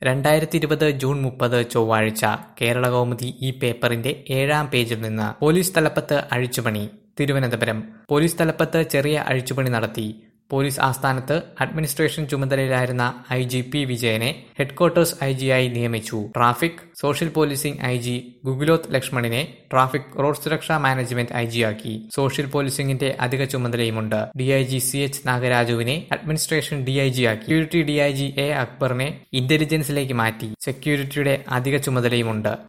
രണ്ടായിരത്തി ഇരുപത് ജൂൺ മുപ്പത് ചൊവ്വാഴ്ച കേരളകൗമുദി ഈ പേപ്പറിന്റെ ഏഴാം പേജിൽ നിന്ന് പോലീസ് തലപ്പത്ത് അഴിച്ചുപണി തിരുവനന്തപുരം പോലീസ് തലപ്പത്ത് ചെറിയ അഴിച്ചുപണി നടത്തി പോലീസ് ആസ്ഥാനത്ത് അഡ്മിനിസ്ട്രേഷൻ ചുമതലയിലായിരുന്ന ഐ ജി പി വിജയനെ ഹെഡ്ക്വാർട്ടേഴ്സ് ഐ ജിയായി നിയമിച്ചു traffic social policing I G Gugulothu ലക്ഷ്മണിനെ ട്രാഫിക് റോഡ് സുരക്ഷാ മാനേജ്മെന്റ് ഐ ജിയാക്കി സോഷ്യൽ പോലീസിംഗിന്റെ അധിക ചുമതലയുമുണ്ട് D I G C H നാഗരാജുവിനെ അഡ്മിനിസ്ട്രേഷൻ ഡി ഐ ജി ആക്കി security D I G A അക്ബറിനെ ഇന്റലിജൻസിലേക്ക് മാറ്റി സെക്യൂരിറ്റിയുടെ അധിക ചുമതലയുമുണ്ട്